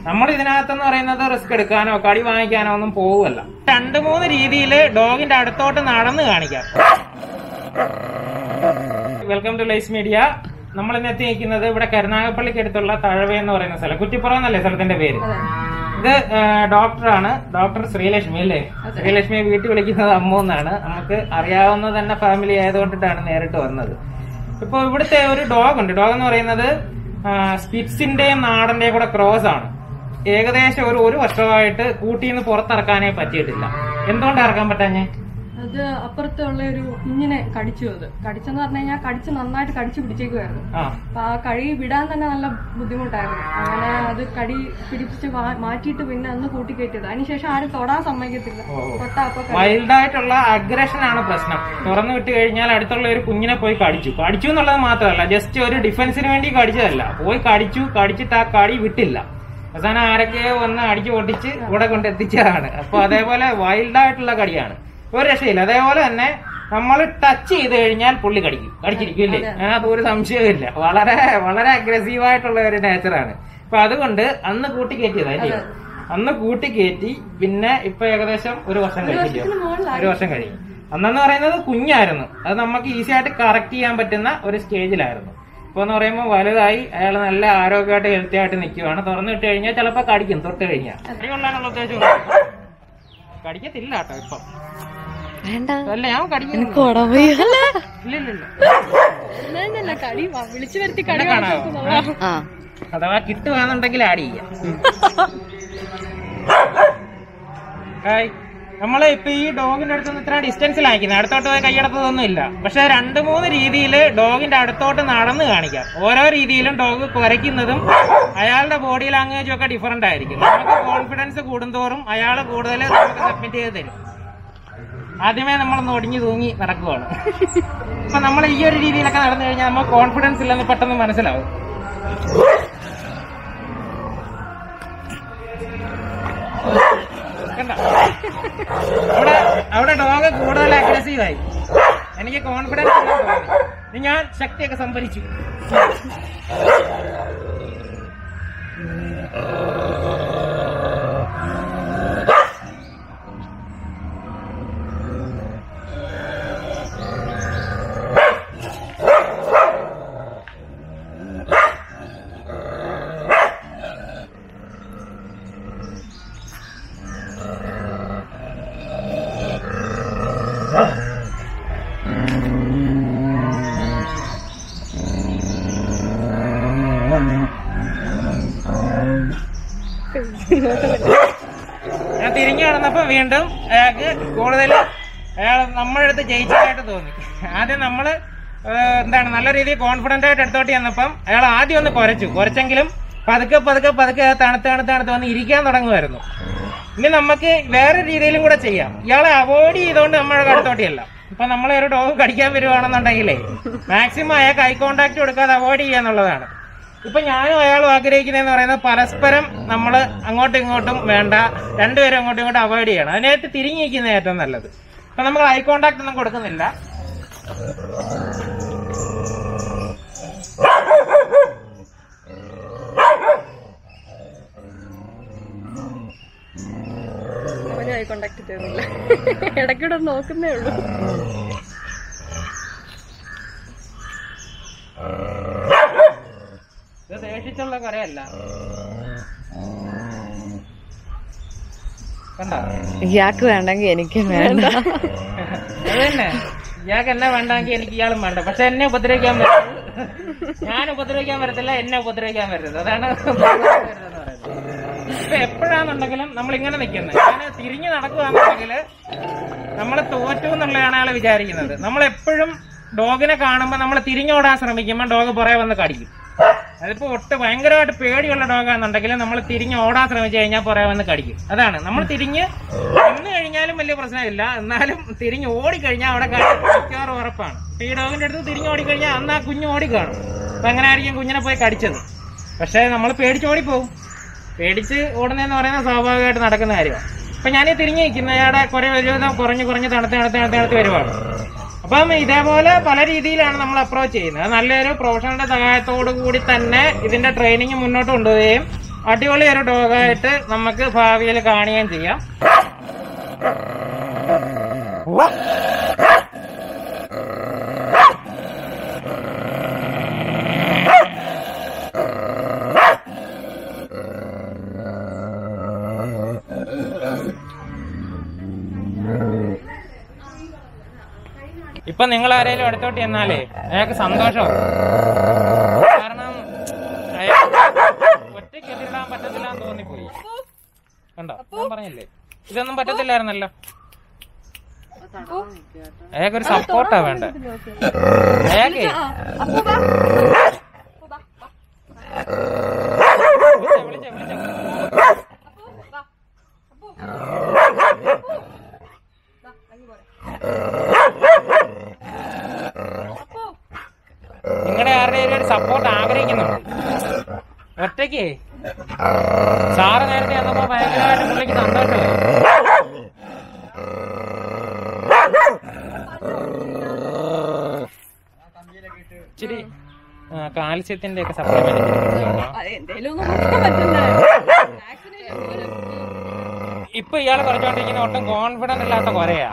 നമ്മൾ ഇതിനകത്തെന്ന് പറയുന്നത് റിസ്ക് എടുക്കാനോ കടി വാങ്ങിക്കാനോ ഒന്നും പോവുമല്ല രണ്ട് മൂന്ന് രീതിയിൽ ഡോഗിന്റെ അടുത്തോട്ട് നടന്ന് കാണിക്കാം വെൽക്കം ടു ലൈസ് മീഡിയ നമ്മൾ ഇന്ന് എത്തി നിൽക്കുന്നത് ഇവിടെ കരുനാഗപ്പള്ളിക്ക് അടുത്തുള്ള തഴവ എന്ന് പറയുന്ന സ്ഥലം കുറ്റിപ്പുറം എന്നല്ലേ സ്ഥലത്തിന്റെ പേര് ഇത് ആ, ഡോക്ടറാണ് ഡോക്ടർ ശ്രീലക്ഷ്മി അല്ലേ ശ്രീലക്ഷ്മിയെ വീട്ടിൽ വിളിക്കുന്നത് അമ്മു എന്നാണ് നമുക്ക് അറിയാവുന്ന തന്നെ ഫാമിലി ആയതുകൊണ്ടിട്ടാണ് നേരിട്ട് വന്നത് ഇപ്പൊ ഇവിടുത്തെ ഒരു ഡോഗ് ഉണ്ട് ഡോഗ് എന്ന് പറയുന്നത് ആ, സ്പിറ്റ്സിന്റെയും നാടന്റെയും കൂടെ ക്രോസ് ആണ് ഏകദേശം ഒരു ഒരു വർഷമായിട്ട് കൂട്ടിൽ നിന്ന് പുറത്തിറക്കാനേ പറ്റിയിട്ടില്ല എന്തുകൊണ്ട് ഇറക്കാൻ പറ്റാഞ്ഞേ അത് അപ്പുറത്തുള്ള ഒരു കുഞ്ഞിനെ കടിച്ചു അത് കടിച്ചെന്ന് പറഞ്ഞു കഴിഞ്ഞാൽ കടിച്ച് നന്നായിട്ട് കടിച്ചു പിടിച്ചേക്കുമായിരുന്നു ആ അപ്പൊ ആ കടി വിടാൻ തന്നെ നല്ല ബുദ്ധിമുട്ടായിരുന്നു അങ്ങനെ അത് കടി പിടിപ്പിച്ച് വാ- മാറ്റിയിട്ട് പിന്നെ അന്ന് കൂട്ടിക്കയറ്റിയത് അതിനുശേഷം ആരും തൊടാൻ സമ്മതിക്കത്തില്ല ഓ. തൊട്ടാ അപ്പൊ കടി. വൈൽഡ് ആയിട്ടുള്ള അഗ്രഷൻ ആണ് പ്രശ്നം തുറന്നു വിട്ട് കഴിഞ്ഞാൽ അടുത്തുള്ള ഒരു കുഞ്ഞിനെ പോയി കടിച്ചു കടിച്ചു എന്നുള്ളത് മാത്രമല്ല ജസ്റ്റ് ഒരു ഡിഫൻസിന് വേണ്ടി കടിച്ചതല്ല പോയി കടിച്ചു കടിച്ചിട്ട് ആ കടി വിട്ടില്ല അവസാനം ആരൊക്കെയോ വന്ന് അടിച്ചു പൊട്ടിച്ച് ഇവിടെ കൊണ്ട് എത്തിച്ചതാണ് അപ്പൊ അതേപോലെ വൈൽഡ് ആയിട്ടുള്ള കടിയാണ് ഒരു രക്ഷയില്ല അതേപോലെ തന്നെ നമ്മൾ ടച്ച് ചെയ്ത് കഴിഞ്ഞാൽ പുള്ളി കടിക്കും കടിച്ചിരിക്കും ഇല്ലേ അതിനകത്ത് ഒരു സംശയമില്ല വളരെ വളരെ അഗ്രസീവ് ആയിട്ടുള്ള ഒരു നേച്ചറാണ് അപ്പൊ അതുകൊണ്ട് അന്ന് കൂട്ടി കയറ്റിയതല്ലേ അന്ന് കൂട്ടി കയറ്റി പിന്നെ ഇപ്പൊ ഏകദേശം ഒരു വർഷം കഴിഞ്ഞില്ല ഇതിന് മുകളിലായി. ഒരു വർഷം കഴിഞ്ഞു അന്നെന്ന് പറയുന്നത് കുഞ്ഞായിരുന്നു അത് നമുക്ക് ഈസി ആയിട്ട് കറക്റ്റ് ചെയ്യാൻ പറ്റുന്ന ഒരു സ്റ്റേജിലായിരുന്നു ഇപ്പൊ എന്ന് പറയുമ്പോൾ വലുതായി അയാൾ നല്ല ആരോഗ്യമായിട്ട് ഹെൽത്തി ആയിട്ട് നിൽക്കുവാണ് തുറന്നു വിട്ട് കഴിഞ്ഞാൽ ചിലപ്പോ കടിക്കും തൊട്ട് കഴിഞ്ഞാൽ കടി കൊള്ളാനുള്ള ഉദ്ദേശം കടിക്കത്തില്ല കേട്ടോ ഇപ്പം വേണ്ട അല്ല ഞാൻ കടിക്കുന്നു എനിക്ക് ഉടവയ്യല്ല ഇല്ല ഇല്ല ഇല്ല വേണ്ടല്ല, കടി വാ- വിളിച്ചു വരുത്തി എന്നെ കടി കാണാവോ വാങ്ങിക്കുന്നത് ആ അഥവാ കിട്ടുവാന്നുണ്ടെങ്കിൽ ആഡ് ചെയ്യാം ഹായ് നമ്മള് ഇപ്പൊ ഈ ഡോഗിന്റെ അടുത്ത് നിന്ന് ഇത്ര ഡിസ്റ്റൻസിലായിരിക്കുന്നത് അടുത്തോട്ട് പോയി കൈയടത്തതൊന്നും ഇല്ല പക്ഷെ രണ്ട് മൂന്ന് രീതിയിൽ ഡോഗിന്റെ അടുത്തോട്ട് നടന്ന് കാണിക്കാം ഓരോ രീതിയിലും ഡോഗ് കുരയ്ക്കുന്നതും അയാളുടെ ബോഡി ലാംഗ്വേജും ഒക്കെ ഡിഫറെന്റ് ആയിരിക്കും നമുക്ക് കോൺഫിഡൻസ് കൂടുന്തോറും അയാൾ കൂടുതൽ നമുക്ക് സബ്മിറ്റ് ചെയ്ത് തരും ആദ്യമേ നമ്മളൊന്ന് ഒടിഞ്ഞു തൂങ്ങി നടക്കുവാണ് അപ്പൊ നമ്മൾ ഈ ഒരു രീതിയിലൊക്കെ നടന്നു കഴിഞ്ഞാൽ നമുക്ക് കോൺഫിഡൻസ് ഇല്ലെന്ന് പെട്ടെന്ന് മനസ്സിലാവും കണ്ടോ? അവിടെ അവിടെ ഡോഗ് കൂടുതൽ അഗ്രസീവ് ആയി എനിക്ക് കോൺഫിഡൻസ് ഇല്ലെന്ന് തോന്നി ഇനി ഞാൻ ശക്തിയൊക്കെ സംഭരിച്ചു ഞാൻ തിരിഞ്ഞു കിടന്നപ്പോ വീണ്ടും അയാൾക്ക് കൂടുതൽ അയാൾ നമ്മുടെ അടുത്ത് ജയിച്ചതായിട്ട് തോന്നി ആദ്യം നമ്മള് ഏഹ്, എന്താണ് നല്ല രീതിയിൽ കോൺഫിഡന്റ് ആയിട്ട് എടുത്തോട്ട് ചെന്നപ്പം അയാൾ ആദ്യം ഒന്ന് കുരച്ചു കുരച്ചെങ്കിലും പതുക്കെ പതുക്കെ പതുക്കെ തണുത്ത് തണുത്ത് തണുത്ത് വന്ന് ഇരിക്കാൻ തുടങ്ങുമായിരുന്നു ഇനി നമുക്ക് വേറെ രീതിയിലും കൂടെ ചെയ്യാം ഇയാളെ അവോയ്ഡ് ചെയ്തുകൊണ്ട് നമ്മുടെ അടുത്തോട്ടിയല്ല ഇപ്പൊ നമ്മളെ ഒരു ഡോഗ് കടിക്കാൻ വരുവാണെന്നുണ്ടെങ്കിലേ മാക്സിമം അയാൾക്ക് ഐ കോണ്ടാക്ട് കൊടുക്കാതെ അവോയ്ഡ് ചെയ്യാന്നുള്ളതാണ് ഇപ്പൊ ഞാനും അയാളും ആഗ്രഹിക്കുന്നതെന്ന് പറയുന്നത് പരസ്പരം നമ്മൾ അങ്ങോട്ടും ഇങ്ങോട്ടും വേണ്ട രണ്ടുപേരും അങ്ങോട്ടും ഇങ്ങോട്ടും അവോയ്ഡ് ചെയ്യണം അതിനകത്ത് തിരിഞ്ഞു നിൽക്കുന്നത് ഏറ്റവും നല്ലത് അപ്പൊ നമ്മൾ ഐ കോണ്ടാക്ട് ഒന്നും കൊടുക്കുന്നില്ല അവനെ ആയി കോണ്ടാക്ട് ചെയ്യുന്നില്ല ഇടയ്ക്കൂടെ നോക്കുന്നേ ഉള്ളൂ ഇത് ദേഷിച്ചുള്ള കരയല്ല കണ്ട ഇയാൾക്ക് വേണ്ടെങ്കിൽ എനിക്ക് വേണ്ട അത് തന്നെ ഇയാൾക്ക് എന്നെ വേണ്ടെങ്കിൽ എനിക്ക് ഇയാളും വേണ്ട പക്ഷെ എന്നെ ഉപദ്രവിക്കാൻ പറ്റും ഞാൻ ഉപദ്രവിക്കാൻ വരത്തില്ല എന്നെ ഉപദ്രവിക്കാൻ വരരുത് അതാണ് ഉപദ്രവിക്കരുതെന്ന് പറയുന്നത്. ഇപ്പൊ എപ്പോഴാണെന്നുണ്ടെങ്കിലും നമ്മൾ ഇങ്ങനെ നിൽക്കുന്നത് ഞാൻ തിരിഞ്ഞു നടക്കുകയാണെന്നുണ്ടെങ്കിൽ നമ്മൾ തോറ്റു എന്നുള്ളതാണ് അയാൾ വിചാരിക്കുന്നത് നമ്മൾ എപ്പോഴും ഡോഗിനെ കാണുമ്പോൾ നമ്മൾ തിരിഞ്ഞോടാൻ ശ്രമിക്കുമ്പോൾ ഡോഗ് പുറകെ വന്ന് കടിക്കും അതിപ്പോ ഒട്ട് ഭയങ്കരമായിട്ട് പേടിയുള്ള ഡോഗാണെന്നുണ്ടെങ്കിൽ നമ്മൾ തിരിഞ്ഞ് ഓടാൻ ശ്രമിച്ചു കഴിഞ്ഞാൽ പുറകെ വന്ന് കടിക്കും അതാണ് നമ്മൾ തിരിഞ്ഞ് വന്നു കഴിഞ്ഞാലും വലിയ പ്രശ്നമില്ല എന്നാലും തിരിഞ്ഞ് ഓടിക്കഴിഞ്ഞാൽ അവിടെ മിക്കവാറും ഉറപ്പാണ് ഇപ്പൊ ഈ ഡോഗിന്റെ അടുത്ത് തിരിഞ്ഞ് ഓടിക്കഴിഞ്ഞാൽ അന്ന് ആ കുഞ്ഞ് ഓടിക്കാണും അപ്പൊ അങ്ങനെ ആയിരിക്കും കുഞ്ഞിനെ പോയി കടിച്ചത് പക്ഷെ നമ്മൾ പേടിച്ച് ഓടിപ്പോവും പേടിച്ച് ഓടുന്നതെന്ന് പറയുന്നത് സ്വാഭാവികമായിട്ട് നടക്കുന്ന കാര്യമാണ് അപ്പൊ ഞാൻ തിരിഞ്ഞു നിൽക്കുന്ന അയാളുടെ കുറെ ഒരുവിധം കുറഞ്ഞ് കുറഞ്ഞ് തണുത്ത് തണുത്ത് തണുത്ത് തണുത്ത് വരുവാണ് അപ്പം ഇതേപോലെ പല രീതിയിലാണ് നമ്മൾ അപ്രോച്ച് ചെയ്യുന്നത് അത് നല്ലൊരു പ്രൊഫഷണലിന്റെ സഹായത്തോടു കൂടി തന്നെ ഇതിന്റെ ട്രെയിനിങ് മുന്നോട്ട് കൊണ്ടുപോവുകയും അടിപൊളി ഒരു ഡോഗായിട്ട് നമുക്ക് ഭാവിയിൽ കാണുകയും ചെയ്യാം ഇപ്പൊ നിങ്ങൾ ആരെങ്കിലും അടുത്തോട്ട് ചെന്നാലേ അയാൾക്ക് സന്തോഷവും കാരണം അയാൾക്ക് ഒറ്റയ്ക്ക് എതിരിടാൻ പറ്റത്തില്ല എന്ന് തോന്നിപ്പോയി കണ്ടോ ഞാൻ പറഞ്ഞില്ലേ ഇതൊന്നും പറ്റത്തില്ലായിരുന്നല്ലോ അയാൾക്കൊരു സപ്പോർട്ടാ വേണ്ട അയാൾക്ക് അപ്പു വാ. വിളിച്ച വിളിച്ച വിളിച്ച നിങ്ങളുടെ ആരുടെയും ഒരു സപ്പോർട്ട് ആഗ്രഹിക്കുന്നുണ്ട് ഒറ്റയ്ക്ക് സാറ് നേരത്തെ വന്നപ്പോ ഭയങ്കരമായിട്ട് പുള്ളിക്ക് സന്തോഷമായി ഇച്ചിരി ആ, കാൽസ്യത്തിന്റെ ഒക്കെ സപ്ലിമെന്റ് അത് എന്തേലും ഒന്ന് കൊടുക്കാൻ പറ്റണ്ടേ വാക്സിനേഷൻ പോലും ഇപ്പൊ ഇയാള് കുറച്ചോണ്ടിരിക്കുന്ന ഒട്ടും കോൺഫിഡന്റ് ഇല്ലാത്ത കൊരയാ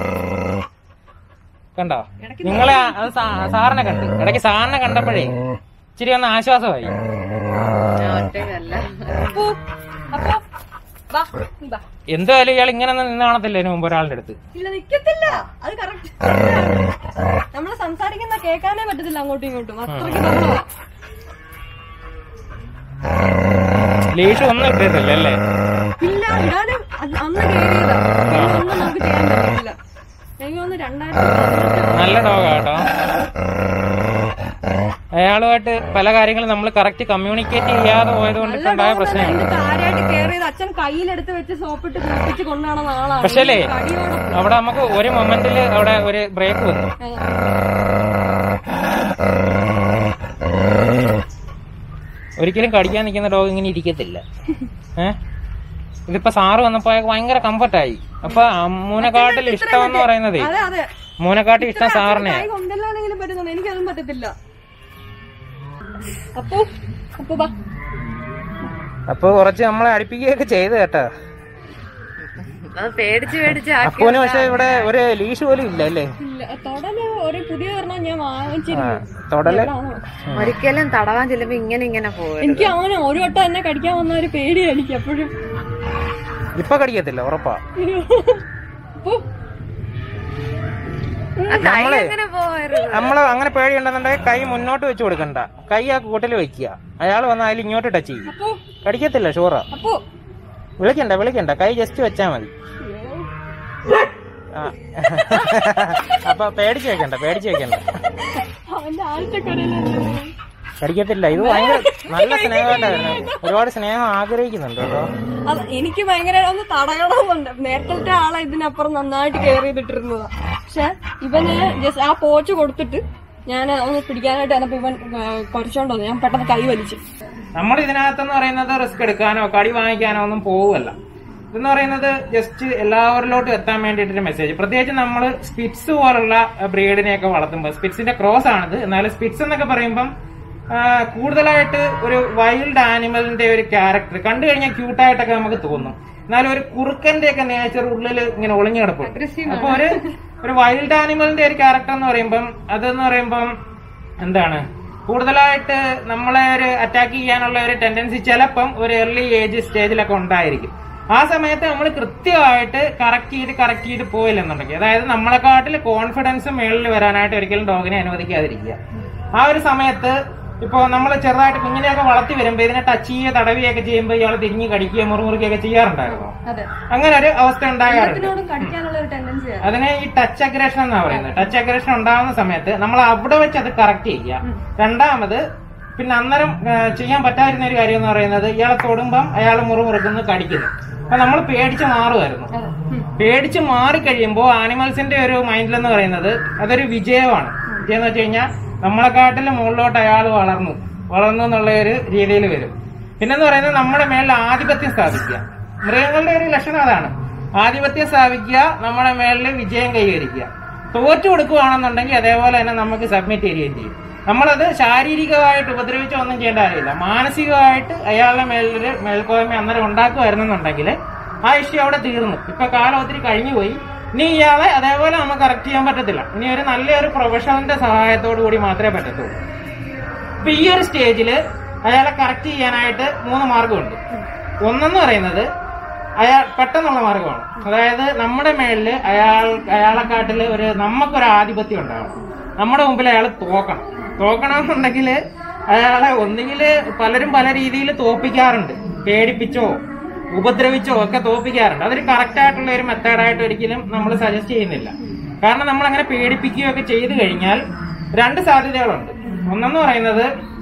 കണ്ടോ നിങ്ങളെ ആ- അത് സാ- സാറിനെ കണ്ടു ഇടയ്ക്ക് സാറിനെ കണ്ടപ്പോഴേ ഇച്ചിരി ഒന്ന് ആശ്വാസമായി അപ്പു അപ്പു വാ വാ എന്തായാലും ഇയാൾ ഇങ്ങനെ ഒന്നും നിന്ന് കാണത്തില്ല ഇതിന് മുമ്പ് ഒരാളുടെ അടുത്ത് ഇല്ല നിക്കത്തില്ല അത് കറക്റ്റ് നമ്മള് സംസാരിക്കുന്ന കേൾക്കാനേ പറ്റത്തില്ല അങ്ങോട്ടും ഇങ്ങോട്ടും അത്രയ്ക്ക് ബഹളമാ. ലീഷ് ഒന്നും ഇട്ടിട്ടില്ല അല്ലേ ഇല്ല ഇടാനും അത് അന്ന് കേറിയതാ പിന്നെ ഒന്നും നമുക്ക് ചെയ്യാൻ പറ്റില്ല എനിക്ക് തോന്നുന്നു രണ്ടായിരത്തി പതിനെട്ട് നല്ല ഡോഗാ കേട്ടോ അയാളുമായിട്ട് പല കാര്യങ്ങളും നമ്മൾ കറക്റ്റ് കമ്മ്യൂണിക്കേറ്റ് ചെയ്യാതെ പോയത് കൊണ്ടിട്ടുണ്ടായ പ്രശ്നമാണ് ഇത് കാര്യമായിട്ട് കേറിയത് അച്ഛൻ കയ്യിലെടുത്ത് വെച്ച് സോപ്പിട്ട് കുളിപ്പിച്ച് കൊണ്ടുപോകുന്ന ആളാണ് പക്ഷേ അല്ലേ കടിയോടെ അവിടെ നമുക്ക് ഒരു മൊമെന്റിൽ അവിടെ ഒരു ബ്രേക്ക് വന്നു ഒരിക്കലും കടിക്കാൻ നിൽക്കുന്ന ഡോഗ് ഇങ്ങനെ ഇരിക്കത്തില്ല ഏ ഇതിപ്പോ സാറ് വന്നപ്പോ അയാൾക്ക് ഭയങ്കര കംഫർട്ടായി അപ്പൊ അമ്മൂനെക്കാട്ടിൽ ഇഷ്ടം എന്ന് പറയുന്നതേ അതെ അതെ മൂനെക്കാട്ടിൽ ഇഷ്ടം സാറിനെ കൈ കൊണ്ടല്ലാണെങ്കിലും പറ്റുന്നുണ്ട് എനിക്കതും പറ്റത്തില്ല അപ്പു അപ്പു ബാ അപ്പൊ കുറച്ച് നമ്മളെ അടുപ്പിക്കുകയൊക്കെ ചെയ്ത് കേട്ടോ അത് പേടിച്ച് പേടിച്ച് ആക്കി അപ്പൂന് പക്ഷെ ഇവിടെ ഒരു ലീഷ് പോലും ഇല്ല അല്ലേ ഇല്ല തൊടല് ഒരു പുതിയ ഒരെണ്ണം ഞാൻ ആ, വാങ്ങിച്ചിരുന്നു തൊടല് എവിടാണോ? ഒരിക്കലും തടവാൻ ചെല്ലുമ്പോ ഇങ്ങനെ ഇങ്ങനെ പോകും എനിക്ക് അങ്ങനെ ഒരു വട്ടം എന്നെ കടിക്കാൻ വന്ന ഒരു പേടിയാ എനിക്ക് എപ്പോഴും ഇപ്പൊ കടിക്കത്തില്ല ഉറപ്പാ അപ്പു നമ്മളെ അങ്ങനെ പോകരുത് നമ്മള് അങ്ങനെ പേടിയുണ്ടെന്നുണ്ടെങ്കിൽ കൈ മുന്നോട്ട് വെച്ച് കൊടുക്കണ്ട കൈ ആ കൂട്ടിൽ വെക്കുക അയാൾ വന്ന് അതിൽ ഇങ്ങോട്ട് ടച്ച് ചെയ്യും അപ്പു കടിക്കത്തില്ല ഷൂറാ അപ്പു വിളിക്കണ്ട വിളിക്കണ്ട കൈ ജസ്റ്റ് വെച്ചാ മതി ആ. അപ്പൊ പേടിച്ച് വെക്കണ്ട പേടിച്ച് വെക്കണ്ട അവന്റെ ആദ്യത്തെ കടയിലല്ലേ കടിക്കത്തില്ല ഇത് ഭയങ്കര നല്ല സ്നേഹമായിട്ടാണ് ഒരുപാട് സ്നേഹം ആഗ്രഹിക്കുന്നുണ്ട് കേട്ടോ അത് എനിക്ക് ഭയങ്കര ഒന്ന് തടയണമെന്നുണ്ട് നേരത്തെ ആളെ ഇതിനപ്പുറം നന്നായിട്ട് കെയർ ചെയ്തിട്ടിരുന്നതാ പക്ഷെ ഇവന് ജസ്റ്റ് ആ പോച്ച് കൊടുത്തിട്ട് ഞാൻ ഒന്ന് പിടിക്കാനായിട്ട് വന്നപ്പോ ഇവൻ കുറച്ചോണ്ട് വന്നു ഞാൻ പെട്ടെന്ന് കൈ വലിച്ചു നമ്മൾ ഇതിനകത്തെന്ന് പറയുന്നത് റിസ്ക് എടുക്കാനോ കടി വാങ്ങിക്കാനോ ഒന്നും പോവുമല്ല ഇതെന്ന് പറയുന്നത് ജസ്റ്റ് എല്ലാവരിലോട്ടും എത്താൻ വേണ്ടിയിട്ടൊരു മെസ്സേജ് പ്രത്യേകിച്ച് നമ്മൾ സ്പിറ്റ്സ് പോലുള്ള ബ്രീഡിനെയൊക്കെ വളർത്തുമ്പോൾ സ്പിറ്റ്സിന്റെ ക്രോസ് ആണിത് എന്നാൽ സ്പിറ്റ്സ് എന്നൊക്കെ പറയുമ്പം ആ, കൂടുതലായിട്ട് ഒരു വൈൽഡ് ആനിമലിന്റെ ഒരു ക്യാരക്ടർ കണ്ടു കഴിഞ്ഞാൽ ക്യൂട്ടായിട്ടൊക്കെ നമുക്ക് തോന്നും എന്നാലും ഒരു കുറുക്കന്റെ ഒക്കെ നേച്ചർ ഉള്ളിൽ ഇങ്ങനെ ഒളിഞ്ഞു കിടപ്പുണ്ട് അപ്പൊ ഒരു ഒരു വൈൽഡ് ആനിമലിന്റെ ഒരു ക്യാരക്ടർ എന്ന് പറയുമ്പം അതെന്ന് പറയുമ്പം എന്താണ് കൂടുതലായിട്ട് നമ്മളെ ഒരു അറ്റാക്ക് ചെയ്യാനുള്ള ഒരു ടെൻഡൻസി ചിലപ്പം ഒരു ഏർലി ഏജ് സ്റ്റേജിലൊക്കെ ഉണ്ടായിരിക്കും ആ സമയത്ത് നമ്മൾ കൃത്യമായിട്ട് കറക്റ്റ് ചെയ്ത് കറക്റ്റ് ചെയ്ത് പോയില്ലെന്നുണ്ടെങ്കിൽ അതായത് നമ്മളെക്കാട്ടിൽ കോൺഫിഡൻസ് മേളിൽ വരാനായിട്ട് ഒരിക്കലും ഡോഗിനെ അനുവദിക്കാതിരിക്കുക ആ ഒരു സമയത്ത് ഇപ്പൊ നമ്മൾ ചെറുതായിട്ട് കുഞ്ഞിനെയൊക്കെ വളർത്തി വരുമ്പോൾ ഇതിനെ ടച്ച് ചെയ്യുക തടവുകയൊക്കെ ചെയ്യുമ്പോൾ ഇയാൾ തിരിഞ്ഞ് കടിക്കുകയോ മുറുമുറുക്കുകയൊക്കെ ചെയ്യാറുണ്ടായിരുന്നോ അതെ അങ്ങനെ ഒരു അവസ്ഥ ഉണ്ടാകാറുണ്ട് ഇതിനോടും കടിക്കാനുള്ള ഒരു ടെൻഡൻസിയാണ് അതിനെ ഈ ടച്ച് അഗ്രഷൻ എന്നാ പറയുന്നത് ടച്ച് അഗ്രഷൻ ഉണ്ടാകുന്ന സമയത്ത് നമ്മൾ അവിടെ വെച്ച് അത് കറക്റ്റ് ചെയ്യുക രണ്ടാമത് പിന്നെ അന്നേരം ആ, ചെയ്യാൻ പറ്റാതിരുന്ന ഒരു കാര്യം എന്ന് പറയുന്നത് ഇയാളെ തൊടുമ്പം അയാൾ മുറുമുറുക്കുന്നു കടിക്കുന്നു അപ്പൊ നമ്മൾ പേടിച്ച് മാറുമായിരുന്നു പേടിച്ച് മാറിക്കഴിയുമ്പോൾ ആനിമൽസിന്റെ ഒരു മൈൻഡിലെന്ന് പറയുന്നത് അതൊരു വിജയമാണ് വിജയം എന്ന് വെച്ച് കഴിഞ്ഞാൽ നമ്മളെക്കാട്ടിലും മുകളിലോട്ട് അയാൾ വളർന്നു വളർന്നു എന്നുള്ള ഒരു രീതിയിൽ വരും പിന്നെന്ന് പറയുന്നത് നമ്മുടെ മേളിൽ ആധിപത്യം സ്ഥാപിക്കുക മൃഗങ്ങളുടെ ഒരു ലക്ഷണം അതാണ് ആധിപത്യം സ്ഥാപിക്കുക നമ്മുടെ മേളിൽ വിജയം കൈവരിക്കുക തോറ്റു കൊടുക്കുകയാണെന്നുണ്ടെങ്കിൽ അതേപോലെ തന്നെ നമുക്ക് സബ്മിറ്റ് ചെയ്യുകയും ചെയ്യും നമ്മളത് ശാരീരികമായിട്ട് ഉപദ്രവിച്ചോ ഒന്നും ചെയ്യേണ്ട കാര്യമില്ല മാനസികമായിട്ട് അയാളുടെ മേലൊരു മേൽക്കോയ്മ അന്നേരം ഉണ്ടാക്കുമായിരുന്നെന്നുണ്ടെങ്കിൽ ആ ഇഷ്യൂ അവിടെ തീർന്നു ഇപ്പൊ കാലം ഒത്തിരി കഴിഞ്ഞു പോയി ഇനി ഇയാളെ അതേപോലെ നമുക്ക് കറക്റ്റ് ചെയ്യാൻ പറ്റത്തില്ല ഇനി ഒരു നല്ലൊരു പ്രൊഫഷണലിന്റെ സഹായത്തോടു കൂടി മാത്രമേ പറ്റത്തുള്ളൂ ഇപ്പൊ ഈ ഒരു സ്റ്റേജിൽ അയാളെ കറക്റ്റ് ചെയ്യാനായിട്ട് മൂന്ന് മാർഗമുണ്ട് ഒന്നെന്ന് പറയുന്നത് അയാൾ പെട്ടെന്നുള്ള മാർഗമാണ് അതായത് നമ്മുടെ മേളില് അയാൾ അയാളെക്കാട്ടില് ഒരു നമുക്കൊരു ആധിപത്യം ഉണ്ടാവണം നമ്മുടെ മുമ്പിൽ അയാൾ തോക്കണം തോക്കണമെന്നുണ്ടെങ്കിൽ അയാളെ ഒന്നുകിൽ പലരും പല രീതിയിൽ തോപ്പിക്കാറുണ്ട് പേടിപ്പിച്ചോ ഉപദ്രവിച്ചോ ഒക്കെ തോപ്പിക്കാറുണ്ട് അതൊരു കറക്റ്റ് ആയിട്ടുള്ള ഒരു മെത്തേഡായിട്ട് ഒരിക്കലും നമ്മൾ സജസ്റ്റ് ചെയ്യുന്നില്ല കാരണം നമ്മൾ അങ്ങനെ പേടിപ്പിക്കുകയൊക്കെ ചെയ്തു കഴിഞ്ഞാൽ രണ്ട് സാധ്യതകളുണ്ട് ഒന്നെന്ന് പറയുന്നത്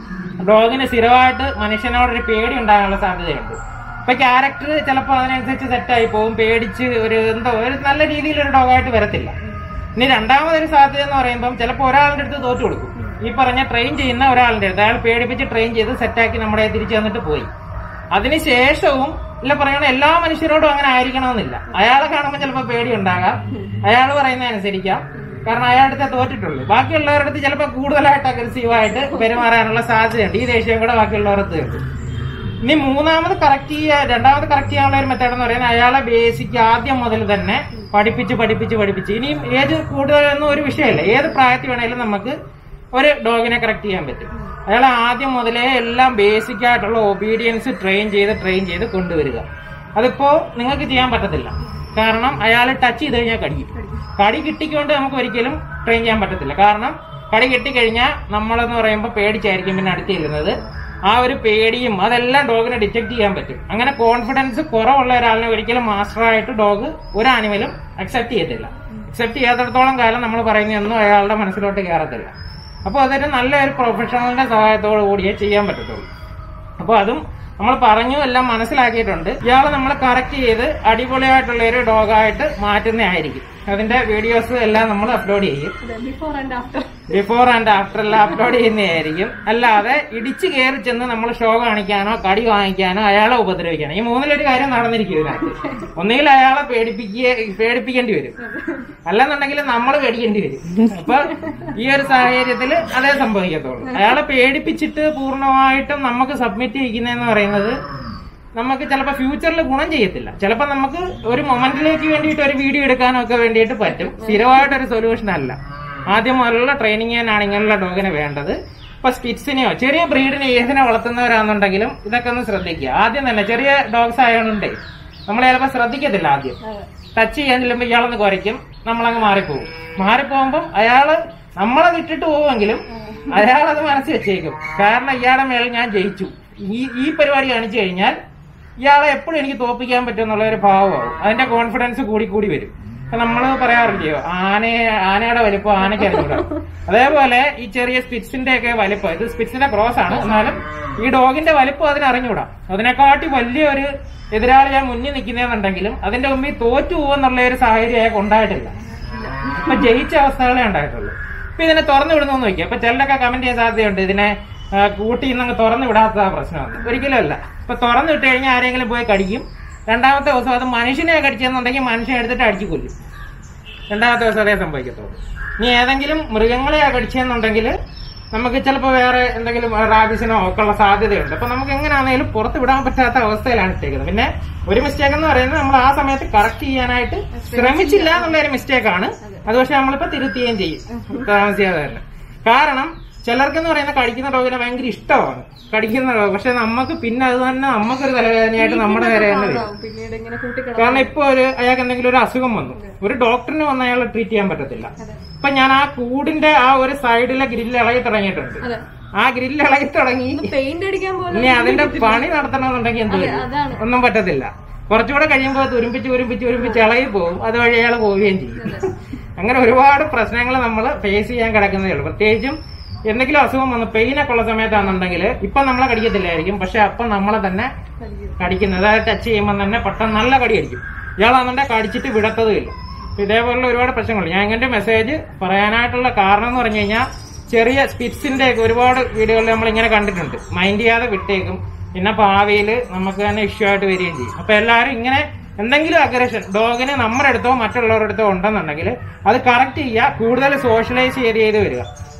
ഡോഗിന് സ്ഥിരമായിട്ട് മനുഷ്യനോടൊരു പേടി ഉണ്ടാകാനുള്ള സാധ്യതയുണ്ട് ഇപ്പൊ ക്യാരക്ടർ ചിലപ്പോൾ അതിനനുസരിച്ച് സെറ്റായി പോകും പേടിച്ച് ഒരു എന്തോ ഒരു നല്ല രീതിയിലൊരു ഡോഗായിട്ട് വരത്തില്ല ഇനി രണ്ടാമതൊരു സാധ്യത എന്ന് പറയുമ്പോൾ ചിലപ്പോൾ ഒരാളുടെ അടുത്ത് തോറ്റു കൊടുക്കും ഈ പറഞ്ഞ ട്രെയിൻ ചെയ്യുന്ന ഒരാളുടെ അടുത്ത് അയാൾ പേടിപ്പിച്ച് ട്രെയിൻ ചെയ്ത് സെറ്റാക്കി നമ്മുടെ തിരിച്ചു വന്നിട്ട് പോയി അതിനുശേഷവും ഇല്ല പറയണ എല്ലാ മനുഷ്യരോടും അങ്ങനെ ആയിരിക്കണമെന്നില്ല അയാളെ കാണുമ്പോൾ ചിലപ്പോൾ പേടി ഉണ്ടാകാം അയാൾ പറയുന്നത് അനുസരിക്കാം കാരണം അയാളുടെ അടുത്തേ തോറ്റിട്ടുള്ളൂ ബാക്കിയുള്ളവരുടെ അടുത്ത് ചിലപ്പോൾ കൂടുതലായിട്ട് അഗ്രസീവായിട്ട് പെരുമാറാനുള്ള സാധ്യതയുണ്ട് ഈ ദേഷ്യം കൂടെ ബാക്കിയുള്ളവർക്ക് ഉണ്ട് ഇനി മൂന്നാമത് കറക്റ്റ് ചെയ്യുക രണ്ടാമത് കറക്റ്റ് ചെയ്യാനുള്ള ഒരു മെത്തേഡ് എന്ന് പറയുന്നത് അയാളെ ബേസിക് ആദ്യം മുതൽ തന്നെ പഠിപ്പിച്ച് പഠിപ്പിച്ച് പഠിപ്പിച്ച് ഇനിയും ഏത് കൂടുതലൊന്നും ഒരു വിഷയമല്ല ഏത് പ്രായത്തിൽ വേണേലും നമുക്ക് ഒരു ഡോഗിനെ കറക്റ്റ് ചെയ്യാൻ പറ്റും അയാളെ ആദ്യം മുതലേ എല്ലാം ബേസിക് ആയിട്ടുള്ള ഒബീഡിയൻസ് ട്രെയിൻ ചെയ്ത് ട്രെയിൻ ചെയ്ത് കൊണ്ടുവരിക അതിപ്പോ നിങ്ങൾക്ക് ചെയ്യാൻ പറ്റത്തില്ല കാരണം അയാൾ ടച്ച് ചെയ്ത് കഴിഞ്ഞാൽ കടിക്കും കടി കിട്ടിക്കൊണ്ട് നമുക്ക് ഒരിക്കലും ട്രെയിൻ ചെയ്യാൻ പറ്റത്തില്ല കാരണം കടി കിട്ടിക്കഴിഞ്ഞാൽ നമ്മളെന്ന് പറയുമ്പോൾ പേടിച്ചായിരിക്കും പിന്നെ അടുത്തിരുന്നത് ആ ഒരു പേടിയും അതെല്ലാം ഡോഗിനെ ഡിറ്റക്ട് ചെയ്യാൻ പറ്റും അങ്ങനെ കോൺഫിഡൻസ് കുറവുള്ള ഒരാളിനെ ഒരിക്കലും മാസ്റ്ററായിട്ട് ഡോഗ് ഒരു ആനിമലും അക്സെപ്റ്റ് ചെയ്യത്തില്ല അക്സെപ്റ്റ് ചെയ്യാത്തിടത്തോളം കാലം നമ്മൾ പറയുന്നതൊന്നും അയാളുടെ മനസ്സിലോട്ട് കയറത്തില്ല അപ്പോൾ അതൊരു നല്ലൊരു പ്രൊഫഷണലിന്റെ സഹായത്തോടു കൂടിയേ ചെയ്യാൻ പറ്റത്തുള്ളൂ അപ്പോൾ അതും നമ്മൾ പറഞ്ഞു എല്ലാം മനസ്സിലാക്കിയിട്ടുണ്ട് ഇയാളെ നമ്മൾ കറക്റ്റ് ചെയ്ത് അടിപൊളിയായിട്ടുള്ള ഒരു ഡോഗായിട്ട് മാറ്റുന്നതായിരിക്കും അതിന്റെ വീഡിയോസ് എല്ലാം നമ്മൾ അപ്ലോഡ് ചെയ്യും before and after before and after എല്ലാം അപ്ലോഡ് ചെയ്യുന്നതായിരിക്കും അല്ലാതെ ഇടിച്ചു കയറി ചെന്ന് നമ്മൾ ഷോ കാണിക്കാനോ കടി വാങ്ങിക്കാനോ അയാളെ ഉപദ്രവിക്കാനോ ഈ മൂന്നിലൊരു കാര്യം നടന്നിരിക്കും ഇതിനകത്ത് ഒന്നുകിൽ അയാളെ പേടിപ്പിക്കുക പേടിപ്പിക്കേണ്ടി വരും അല്ലെന്നുണ്ടെങ്കിൽ നമ്മൾ പേടിക്കേണ്ടി വരും അപ്പൊ ഈ ഒരു സാഹചര്യത്തിൽ അതേ സംഭവിക്കത്തുള്ളൂ അയാളെ പേടിപ്പിച്ചിട്ട് പൂർണ്ണമായിട്ടും നമുക്ക് സബ്മിറ്റ് ചെയ്യിക്കുന്നതെന്ന് പറയുന്നത് നമുക്ക് ചിലപ്പോൾ ഫ്യൂച്ചറിൽ ഗുണം ചെയ്യത്തില്ല ചിലപ്പോൾ നമുക്ക് ഒരു മൊമെന്റിലേക്ക് വേണ്ടിയിട്ട് ഒരു വീഡിയോ എടുക്കാനോ ഒക്കെ വേണ്ടിയിട്ട് പറ്റും സ്ഥിരമായിട്ടൊരു സൊല്യൂഷൻ അല്ല ആദ്യം മുതലുള്ള ട്രെയിനിങ് ചെയ്യാനാണ് ഇങ്ങനെയുള്ള ഡോഗിന് വേണ്ടത് ഇപ്പൊ സ്പിറ്റ്സിനെയോ ചെറിയ ബ്രീഡിനെ ഏതിനെ വളർത്തുന്നവരാണെന്നുണ്ടെങ്കിലും ഇതൊക്കെ ഒന്ന് ശ്രദ്ധിക്കുക ആദ്യം തന്നെ ചെറിയ ഡോഗ്സ് ആയതുകൊണ്ടേ നമ്മൾ ചിലപ്പോൾ ശ്രദ്ധിക്കത്തില്ല ആദ്യം ടച്ച് ചെയ്യാൻ ചെല്ലുമ്പോൾ ഇയാളൊന്ന് കുരയ്ക്കും നമ്മളങ്ങ് മാറിപ്പോകും മാറിപ്പോകുമ്പം അയാള് നമ്മളെ വിട്ടിട്ട് പോവുമെങ്കിലും അയാളത് മനസ്സിൽ വെച്ചേക്കും കാരണം ഇയാളുടെ മേളിൽ ഞാൻ ജയിച്ചു ഈ ഈ പരിപാടി കാണിച്ചു കഴിഞ്ഞാൽ ഇയാളെ എപ്പോഴും എനിക്ക് തോപ്പിക്കാൻ പറ്റും എന്നുള്ള ഒരു ഭാവമാവും അതിന്റെ കോൺഫിഡൻസ് കൂടി കൂടി വരും നമ്മൾ പറയാറില്ലയോ ആനയെ ആനയുടെ വലിപ്പം ആനയ്ക്ക് അറിഞ്ഞൂടാ അതേപോലെ ഈ ചെറിയ സ്പിറ്റ്സിന്റെ ഒക്കെ വലിപ്പം ഇത് സ്പിറ്റ്സിന്റെ ക്രോസ് ആണ് എന്നാലും ഈ ഡോഗിന്റെ വലിപ്പം അതിന് അറിഞ്ഞൂടാ അതിനെക്കാട്ടി വലിയൊരു എതിരാളിയാ മുന്നിൽ നിൽക്കുന്നതെന്നുണ്ടെങ്കിലും അതിന്റെ മുമ്പിൽ തോറ്റു പോകുന്നുള്ള ഒരു സാഹചര്യം അയാൾക്ക് ഉണ്ടായിട്ടില്ല ഇപ്പൊ ജയിച്ച അവസ്ഥകളെ ഉണ്ടായിട്ടുള്ളൂ ഇപ്പൊ ഇതിനെ തുറന്നു വിടുന്നു നോക്കി അപ്പൊ ചിലരൊക്കെ കമന്റ് ചെയ്യാൻ സാധ്യതയുണ്ട് ഇതിനെ ആ, കൂട്ടി ഇന്നങ്ങ് തുറന്നു വിടാത്ത പ്രശ്നമാണ് ഒരിക്കലും അല്ല ഇപ്പൊ തുറന്നു വിട്ട് കഴിഞ്ഞാൽ ആരെങ്കിലും പോയി കടിക്കും രണ്ടാമത്തെ ദിവസം അത് മനുഷ്യനെ കടിച്ചെന്നുണ്ടെങ്കിൽ മനുഷ്യനെ എടുത്തിട്ട് അടിച്ചു കൊല്ലും രണ്ടാമത്തെ ദിവസം അതേ സംഭവിക്കത്തുള്ളൂ ഇനി ഏതെങ്കിലും മൃഗങ്ങളെ കടിച്ചെന്നുണ്ടെങ്കിൽ നമുക്ക് ചിലപ്പോൾ വേറെ എന്തെങ്കിലും റാബിസിനോ ഒക്കെ ഉള്ള സാധ്യതയുണ്ട് അപ്പൊ നമുക്ക് എങ്ങനെയാണെങ്കിലും പുറത്ത് വിടാൻ പറ്റാത്ത അവസ്ഥയിലാണ് ഇട്ടേക്കുന്നത് പിന്നെ ഒരു മിസ്റ്റേക്ക് എന്ന് പറയുന്നത് നമ്മൾ ആ സമയത്ത് കറക്റ്റ് ചെയ്യാനായിട്ട് ശ്രമിച്ചില്ല എന്നുള്ള ഒരു മിസ്റ്റേക്കാണ് അത് പക്ഷെ നമ്മളിപ്പോ തിരുത്തുകയും ചെയ്യും താമസിയാതെ തന്നെ കാരണം ചിലർക്കെന്ന് പറയുന്ന കടിക്കുന്ന ഡോഗിനെ ഭയങ്കര ഇഷ്ടമാണ് കടിക്കുന്ന ഡോഗ് പക്ഷെ നമുക്ക് പിന്നെ അത് തന്നെ നമുക്കൊരു തലവേദനയായിട്ട് നമ്മുടെ നേരെ തന്നെ വരും പിന്നീട് ഇങ്ങനെ കൂട്ടിക്കിട കാരണം ഇപ്പൊ ഒരു അയാൾക്ക് എന്തെങ്കിലും ഒരു അസുഖം വന്നു ഒരു ഡോക്ടറിന് വന്ന് അയാളെ ട്രീറ്റ് ചെയ്യാൻ പറ്റത്തില്ല ഇപ്പൊ ഞാൻ ആ കൂടിന്റെ ആ ഒരു സൈഡിലെ ഗ്രില്ല് ഇളകി തുടങ്ങിയിട്ടുണ്ട് അതെ ആ ഗ്രില്ല് ഇളകി തുടങ്ങി പെയിന്റ് അടിക്കാൻ പോലെ ഇനി അതിന്റെ പണി നടത്തണമെന്നുണ്ടെങ്കിൽ എന്ത് വരും? അതാണ് ഒന്നും പറ്റത്തില്ല കുറച്ചുകൂടെ കഴിയുമ്പോൾ തുരുമ്പിച്ച് ഉരുമ്പിച്ച് ഉരുമ്പിച്ച് ഇളകി പോകും അതുവഴി അയാൾ പോവുകയും ചെയ്യും അങ്ങനെ ഒരുപാട് പ്രശ്നങ്ങൾ നമ്മൾ ഫേസ് ചെയ്യാൻ കിടക്കുന്നതേ ഉള്ളൂ പ്രത്യേകിച്ചും എന്തെങ്കിലും അസുഖം വന്ന് പെയിനൊക്കെ ഉള്ള സമയത്താണെന്നുണ്ടെങ്കിൽ ഇപ്പൊ നമ്മളെ കടിക്കത്തില്ലായിരിക്കും പക്ഷെ അപ്പൊ നമ്മളെ തന്നെ കടിക്കുന്നത് അതായത് ടച്ച് ചെയ്യുമ്പോൾ തന്നെ പെട്ടെന്ന് നല്ല കടി അടിക്കും ഇയാളാണെന്നുണ്ടെങ്കിൽ കടിച്ചിട്ട് വിടത്തതുമില്ല ഇതേപോലുള്ള ഒരുപാട് പ്രശ്നങ്ങൾ ഞാൻ ഇങ്ങനെ മെസ്സേജ് പറയാനായിട്ടുള്ള കാരണം എന്ന് പറഞ്ഞു കഴിഞ്ഞാൽ ചെറിയ സ്പിറ്റ്സിന്റെ ഒക്കെ ഒരുപാട് വീഡിയോകൾ നമ്മൾ ഇങ്ങനെ കണ്ടിട്ടുണ്ട് മൈൻഡ് ചെയ്യാതെ വിട്ടേക്കും പിന്നെ ഭാവിയിൽ നമുക്ക് തന്നെ ഇഷ്യൂ ആയിട്ട് വരികയും ചെയ്യും അപ്പൊ എല്ലാവരും ഇങ്ങനെ എന്തെങ്കിലും അഗ്രഷൻ ഡോഗിന് നമ്മുടെ അടുത്തോ മറ്റുള്ളവരുടെ അടുത്തോ ഉണ്ടെന്നുണ്ടെങ്കിൽ അത് കറക്റ്റ് ചെയ്യുക കൂടുതൽ സോഷ്യലൈസ് ചെയ്ത് ചെയ്ത് വരിക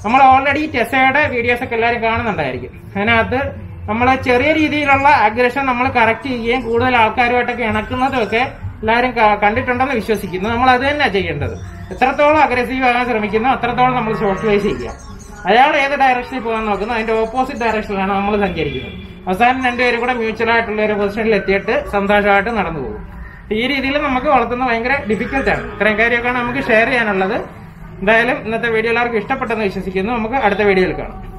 നമ്മൾ ഓൾറെഡി ടെസയുടെ വീഡിയോസ് ഒക്കെ എല്ലാവരും കാണുന്നുണ്ടായിരിക്കും അതിനകത്ത് നമ്മൾ ചെറിയ രീതിയിലുള്ള അഗ്രഷൻ നമ്മൾ കറക്റ്റ് ചെയ്യുകയും കൂടുതൽ ആൾക്കാരുമായിട്ടൊക്കെ ഇണക്കുന്നതും ഒക്കെ എല്ലാവരും ക- കണ്ടിട്ടുണ്ടെന്ന് വിശ്വസിക്കുന്നു നമ്മൾ അത് തന്നെ ചെയ്യേണ്ടത് എത്രത്തോളം അഗ്രസീവ് ആകാൻ ശ്രമിക്കുന്നു അത്രത്തോളം നമ്മൾ സോഷ്യലൈസ് ചെയ്യുക അയാൾ ഏത് ഡയറക്ഷനിൽ പോകാൻ നോക്കുന്നു അതിന്റെ ഓപ്പോസിറ്റ് ഡയറക്ഷനിലാണ് നമ്മൾ സഞ്ചരിക്കുന്നത് അവസാനം രണ്ടുപേരും കൂടെ മ്യൂച്വൽ ആയിട്ടുള്ള ഒരു പൊസിഷനിൽ എത്തിയിട്ട് സന്തോഷമായിട്ട് നടന്നു പോകും ഈ രീതിയിൽ നമുക്ക് വളർത്തുന്നത് ഭയങ്കര ഡിഫിക്കൽട്ടാണ് ഇത്രയും കാര്യമൊക്കെയാണ് നമുക്ക് ഷെയർ ചെയ്യാനുള്ളത് എന്തായാലും ഇന്നത്തെ വീഡിയോ എല്ലാവർക്കും ഇഷ്ടപ്പെട്ടെന്ന് വിശ്വസിക്കുന്നു നമുക്ക് അടുത്ത വീഡിയോയിൽ കാണാം